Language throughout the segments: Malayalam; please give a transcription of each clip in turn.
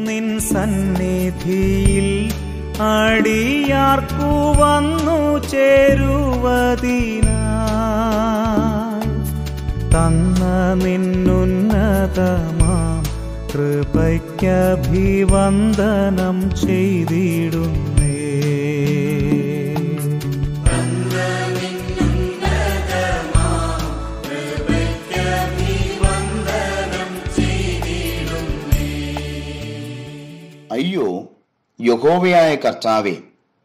നിൻ സന്നിധിയിൽ അടിയാർക്കു വന്നു ചേരുവതിനായി തന്ന നിന്നുന്നതമാം കൃപയ്ക്കഭിവന്ദനം ചെയ്തിടുന്നേ അയ്യോ യഹോവയായ കർത്താവേ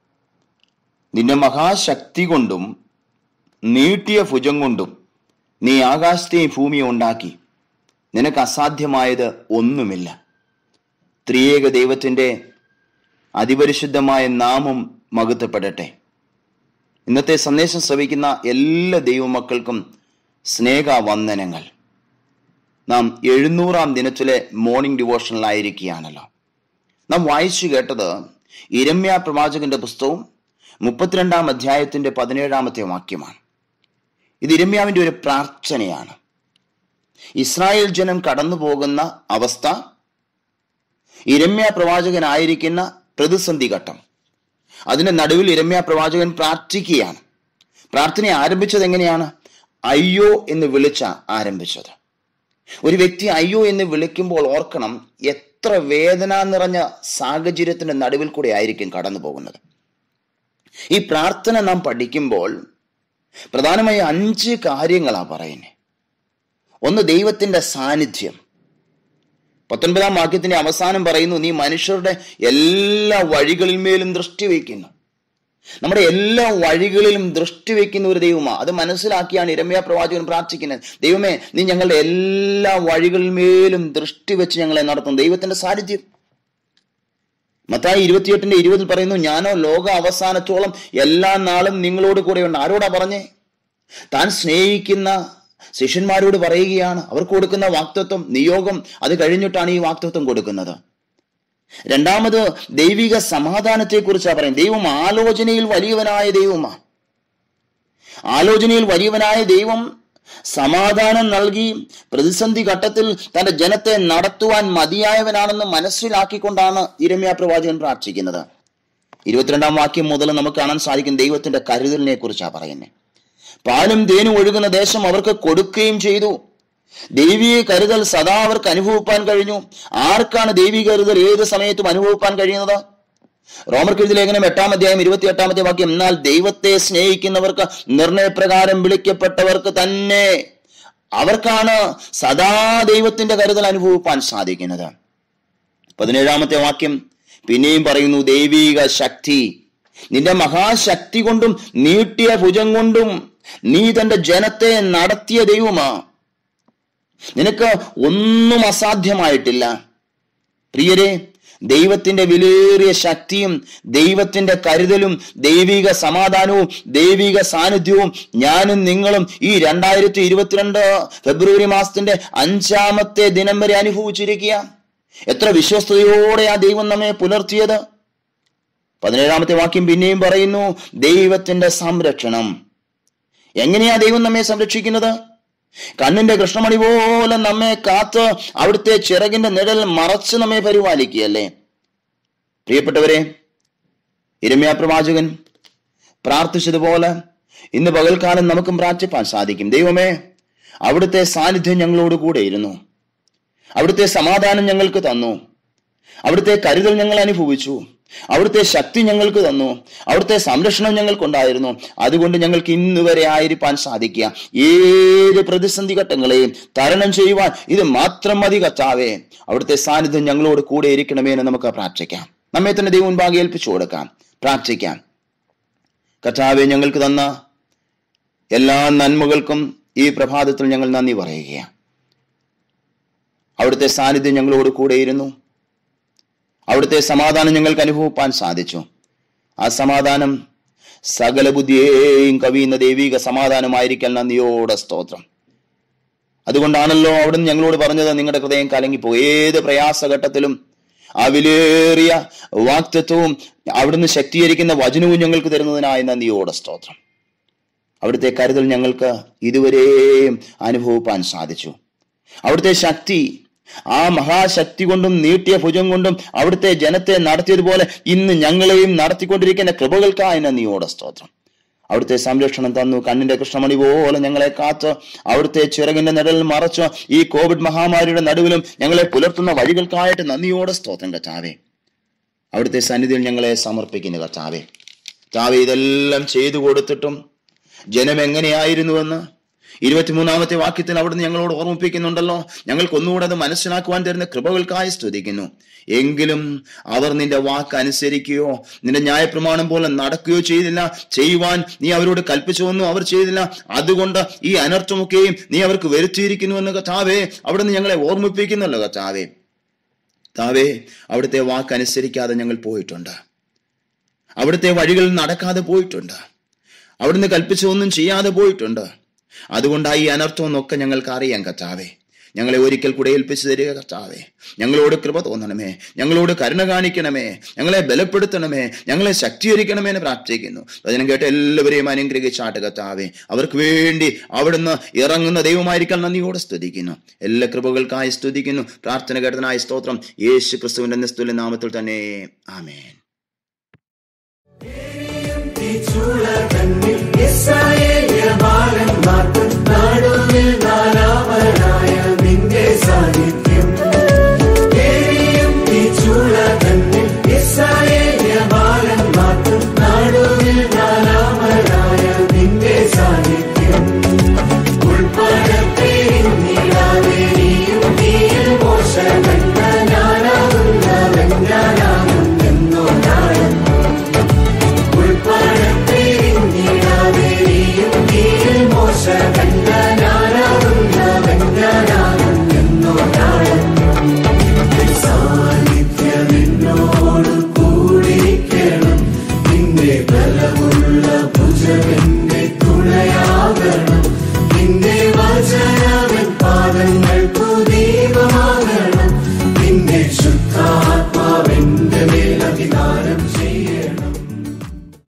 നിന്റെ മഹാശക്തി കൊണ്ടും നീട്ടിയ ഭുജം കൊണ്ടും നീ ആകാശത്തെയും ഭൂമിയെ ഉണ്ടാക്കി നിനക്ക് അസാധ്യമായത് ഒന്നുമില്ല ത്രിയേക ദൈവത്തിൻ്റെ അതിപരിശുദ്ധമായ നാമം മകത്തപ്പെടട്ടെ ഇന്നത്തെ സന്ദേശം ശ്രവിക്കുന്ന എല്ലാ ദൈവമക്കൾക്കും സ്നേഹവന്ദനങ്ങൾ നാം എഴുന്നൂറാം ദിനത്തിലെ മോർണിംഗ് ഡിവോഷനിലായിരിക്കുകയാണല്ലോ നാം വായിച്ചു കേട്ടത് ഇരമ്യ പ്രവാചകന്റെ പുസ്തകവും മുപ്പത്തിരണ്ടാം അധ്യായത്തിന്റെ പതിനേഴാമത്തെ വാക്യമാണ് ഇത് ഇരമ്യാവിന്റെ ഒരു പ്രാർത്ഥനയാണ് ഇസ്രായേൽ ജനം കടന്നു പോകുന്ന അവസ്ഥ ഇരമ്യ പ്രവാചകനായിരിക്കുന്ന പ്രതിസന്ധി ഘട്ടം അതിന്റെ നടുവിൽ ഇരമ്യ പ്രവാചകൻ പ്രാർത്ഥിക്കുകയാണ് പ്രാർത്ഥന ആരംഭിച്ചത് എങ്ങനെയാണ് അയ്യോ എന്ന് വിളിച്ച ആരംഭിച്ചത് ഒരു വ്യക്തി അയ്യോ എന്ന് വിളിക്കുമ്പോൾ ഓർക്കണം എത്ര വേദന നിറഞ്ഞ സാഹചര്യത്തിന്റെ നടുവിൽ കൂടെ ആയിരിക്കും കടന്നു പോകുന്നത് ഈ പ്രാർത്ഥന നാം പഠിക്കുമ്പോൾ പ്രധാനമായി അഞ്ച് കാര്യങ്ങളാണ് പറയുന്നത് ഒന്ന് ദൈവത്തിന്റെ സാന്നിധ്യം പത്തൊൻപതാം വാക്യത്തിന്റെ അവസാനം പറയുന്നു നീ മനുഷ്യരുടെ എല്ലാ വഴികളിന്മേലും ദൃഷ്ടി വയ്ക്കുന്നു നമ്മുടെ എല്ലാ വഴികളിലും ദൃഷ്ടി വെക്കുന്ന ഒരു ദൈവമാണ് അത് മനസ്സിലാക്കിയാണ് ഇരമ്യ പ്രവാചകൻ പ്രാർത്ഥിക്കുന്നത് ദൈവമേ നീ ഞങ്ങളുടെ എല്ലാ വഴികളിന്മേലും ദൃഷ്ടി വെച്ച് ഞങ്ങളെ നടത്തും ദൈവത്തിന്റെ സാന്നിധ്യം മത്തായി ഇരുപത്തിയെട്ടിന്റെ ഇരുപതിൽ പറയുന്നു ഞാനോ ലോക അവസാനത്തോളം എല്ലാ നാളും നിങ്ങളോട് കൂടെയുണ്ട് ആരോടാ പറഞ്ഞേ താൻ സ്നേഹിക്കുന്ന ശിഷ്യന്മാരോട് പറയുകയാണ് അവർക്ക് കൊടുക്കുന്ന വാക്തത്വം നിയോഗം അത് കഴിഞ്ഞിട്ടാണ് ഈ വാക്തത്വം കൊടുക്കുന്നത് രണ്ടാമത് ദൈവിക സമാധാനത്തെ കുറിച്ചാണ് പറയുന്നത് ദൈവം ആലോചനയിൽ വലിയവനായ ദൈവമാണ് ആലോചനയിൽ വലിയവനായ ദൈവം സമാധാനം നൽകി പ്രതിസന്ധി ഘട്ടത്തിൽ തന്റെ ജനത്തെ നടത്തുവാൻ മതിയായവനാണെന്ന് മനസ്സിലാക്കിക്കൊണ്ടാണ് ഇരമ്യ പ്രവാചകൻ പ്രാർത്ഥിക്കുന്നത് ഇരുപത്തിരണ്ടാം വാക്യം മുതൽ നമുക്ക് കാണാൻ സാധിക്കും ദൈവത്തിന്റെ കരുതലിനെ കുറിച്ചാണ് പറയുന്നത് പാലും തേനും ഒഴുകുന്ന ദേശം അവർക്ക് കൊടുക്കുകയും ചെയ്തു ദൈവീയ കരുതൽ സദാ അവർക്ക് അനുഭവിപ്പാൻ കഴിഞ്ഞു ആർക്കാണ് ദൈവീക കരുതൽ ഏത് സമയത്തും അനുഭവിപ്പാൻ കഴിയുന്നത് റോമർക്കെഴുതി ലേഖനം എട്ടാം അധ്യായം ഇരുപത്തി എട്ടാമത്തെ വാക്യം എന്നാൽ ദൈവത്തെ സ്നേഹിക്കുന്നവർക്ക് നിർണയപ്രകാരം വിളിക്കപ്പെട്ടവർക്ക് തന്നെ അവർക്കാണ് സദാ ദൈവത്തിന്റെ കരുതൽ അനുഭവിപ്പാൻ സാധിക്കുന്നത് പതിനേഴാമത്തെ വാക്യം പിന്നെയും പറയുന്നു ദൈവീക ശക്തി നിന്റെ മഹാശക്തി കൊണ്ടും നീട്ടിയ ഭുജം കൊണ്ടും നീ തന്റെ ജനത്തെ നടത്തിയ ദൈവമാ നിനക്ക് ഒന്നും അസാധ്യമായിട്ടില്ല പ്രിയരെ ദൈവത്തിന്റെ വിലേറിയ ശക്തിയും ദൈവത്തിന്റെ കരുതലും ദൈവിക സമാധാനവും ദൈവിക സാന്നിധ്യവും ഞാനും നിങ്ങളും ഈ രണ്ടായിരത്തി ഇരുപത്തിരണ്ട് ഫെബ്രുവരി മാസത്തിന്റെ അഞ്ചാമത്തെ ദിനം വരെ അനുഭവിച്ചിരിക്കുക എത്ര വിശ്വസ്തയോടെ ആ ദൈവം നമ്മെ പുലർത്തിയത് പതിനേഴാമത്തെ വാക്യം പിന്നെയും പറയുന്നു ദൈവത്തിന്റെ സംരക്ഷണം എങ്ങനെയാ ദൈവം നമ്മെ സംരക്ഷിക്കുന്നത് കണ്ണിന്റെ കൃഷ്ണമണി പോലെ നമ്മെ കാത്ത് അവിടുത്തെ ചിറകിന്റെ നിഴൽ മറച്ച് നമ്മെ പരിപാലിക്കുകയല്ലേ പ്രിയപ്പെട്ടവരെ ഇരമ്യ പ്രവാചകൻ പ്രാർത്ഥിച്ചതുപോലെ ഇന്ന് പകൽക്കാലം നമുക്കും പ്രാർത്ഥിപ്പാൻ സാധിക്കും ദൈവമേ അവിടുത്തെ സാന്നിധ്യം ഞങ്ങളോട് കൂടെ ഇരുന്നു അവിടുത്തെ സമാധാനം ഞങ്ങൾക്ക് തന്നു അവിടുത്തെ കരുതൽ ഞങ്ങൾ അനുഭവിച്ചു അവിടുത്തെ ശക്തി ഞങ്ങൾക്ക് തന്നു അവിടുത്തെ സംരക്ഷണം ഞങ്ങൾക്കുണ്ടായിരുന്നു അതുകൊണ്ട് ഞങ്ങൾക്ക് ഇന്ന് വരെ ആയിരിക്കാൻ സാധിക്കുക ഏത് പ്രതിസന്ധി ഘട്ടങ്ങളെയും തരണം ചെയ്യുവാൻ ഇത് മാത്രം മതി കത്താവേ അവിടുത്തെ സാന്നിധ്യം ഞങ്ങളോട് കൂടെ ഇരിക്കണമേ എന്ന് നമുക്ക് പ്രാർത്ഥിക്കാം നമ്മെ തന്നെ ദൈവം മുൻപാകെ ഏൽപ്പിച്ചു കൊടുക്കാം പ്രാർത്ഥിക്കാം കർത്താവെ ഞങ്ങൾക്ക് തന്ന എല്ലാ നന്മകൾക്കും ഈ പ്രഭാതത്തിൽ ഞങ്ങൾ നന്ദി പറയുകയാണ് അവിടുത്തെ സാന്നിധ്യം ഞങ്ങളോട് കൂടെയിരുന്നു അവിടുത്തെ സമാധാനം ഞങ്ങൾക്ക് അനുഭവിപ്പാൻ സാധിച്ചു ആ സമാധാനം സകല ബുദ്ധിയെയും കവിയുന്ന ദൈവിക സമാധാനമായിരിക്കാൻ നന്ദിയോടെ സ്തോത്രം അതുകൊണ്ടാണല്ലോ അവിടുന്ന് ഞങ്ങളോട് പറഞ്ഞത് നിങ്ങളുടെ ഹൃദയം കലങ്ങിപ്പോകും ഏത് പ്രയാസഘട്ടത്തിലും ആ വിലേറിയ വാക്തത്വവും അവിടുന്ന് ശക്തീകരിക്കുന്ന വചനവും ഞങ്ങൾക്ക് തരുന്നതിനായി നന്ദിയോടെ സ്തോത്രം അവിടുത്തെ കരുതൽ ഞങ്ങൾക്ക് ഇതുവരെയും അനുഭവിപ്പാൻ സാധിച്ചു അവിടുത്തെ ശക്തി ആ മഹാശക്തി കൊണ്ടും നീട്ടിയ ഭുജം കൊണ്ടും അവിടുത്തെ ജനത്തെ നടത്തിയതുപോലെ ഇന്ന് ഞങ്ങളെയും നടത്തിക്കൊണ്ടിരിക്കുന്ന കൃപകൾക്കായി നന്ദിയോടെ സ്തോത്രം അവിടുത്തെ സംരക്ഷണം തന്നു കണ്ണിന്റെ കൃഷ്ണമണി പോലെ ഞങ്ങളെ കാത്ത് അവിടുത്തെ ചിറകിന്റെ നിഴലിൽ മറച്ച് ഈ കോവിഡ് മഹാമാരിയുടെ നടുവിലും ഞങ്ങളെ പുലർത്തുന്ന വഴികൾക്കായിട്ട് നന്ദിയോടെ സ്തോത്രം കർത്താവേ അവിടുത്തെ സന്നിധിയിൽ ഞങ്ങളെ സമർപ്പിക്കുന്നു കർത്താവേ കർത്താവേ ഇതെല്ലാം ചെയ്തു കൊടുത്തിട്ടും ജനം എങ്ങനെയായിരുന്നുവെന്ന് ഇരുപത്തിമൂന്നാമത്തെ വാക്യത്തിൽ അവിടുന്ന് ഞങ്ങളോട് ഓർമ്മിപ്പിക്കുന്നുണ്ടല്ലോ ഞങ്ങൾക്ക് ഒന്നുകൂടെ അത് മനസ്സിലാക്കുവാൻ തരുന്ന കൃപകൾക്കായി സ്തുതിക്കുന്നു എങ്കിലും അവർ നിന്റെ വാക്ക് അനുസരിക്കുകയോ നിന്റെ ന്യായപ്രമാണം പോലെ നടക്കുകയോ ചെയ്തില്ല ചെയ്യുവാൻ നീ അവരോട് കൽപ്പിച്ചുവെന്നും അവർ ചെയ്തില്ല അതുകൊണ്ട് ഈ അനർത്ഥമൊക്കെയും നീ അവർക്ക് വരുത്തിയിരിക്കുന്നു എന്ന് കഥാവേ അവിടുന്ന് ഞങ്ങളെ ഓർമ്മിപ്പിക്കുന്നല്ലോ കഥാവേ താവേ അവിടുത്തെ വാക്ക് അനുസരിക്കാതെ ഞങ്ങൾ പോയിട്ടുണ്ട് അവിടുത്തെ വഴികളിൽ നടക്കാതെ പോയിട്ടുണ്ട് അവിടുന്ന് കൽപ്പിച്ചൊന്നും ചെയ്യാതെ പോയിട്ടുണ്ട് അതുകൊണ്ടായി ഈ അനർത്ഥം എന്നൊക്കെ ഞങ്ങൾക്ക് അറിയാം കർത്താവേ ഞങ്ങളെ ഒരിക്കൽ കൂടെ ഏൽപ്പിച്ചു തരിക കർത്താവേ ഞങ്ങളോട് കൃപ തോന്നണമേ ഞങ്ങളോട് കരുണ കാണിക്കണമേ ഞങ്ങളെ ബലപ്പെടുത്തണമേ ഞങ്ങളെ ശക്തീകരിക്കണമേ എന്ന് പ്രാർത്ഥിക്കുന്നു വചനം കേട്ട് എല്ലാവരെയും അനുഗ്രഹിച്ചാട്ട് കർത്താവേ അവർക്ക് വേണ്ടി അവിടുന്ന് ഇറങ്ങുന്ന ദൈവമായിരിക്കാൻ നന്ദിയോടെ സ്തുതിക്കുന്നു എല്ലാ കൃപകൾക്കായി സ്തുതിക്കുന്നു പ്രാർത്ഥന കേട്ടതിനായി സ്തോത്രം യേശു ക്രിസ്തുവിന്റെ നിസ്തുല്യ നാമത്തിൽ തന്നെ ആമേൻ പാദങ്ങൾക്കു ദീപമാകണം നിന്റെ ശുദ്ധാത്മാവെന്നെ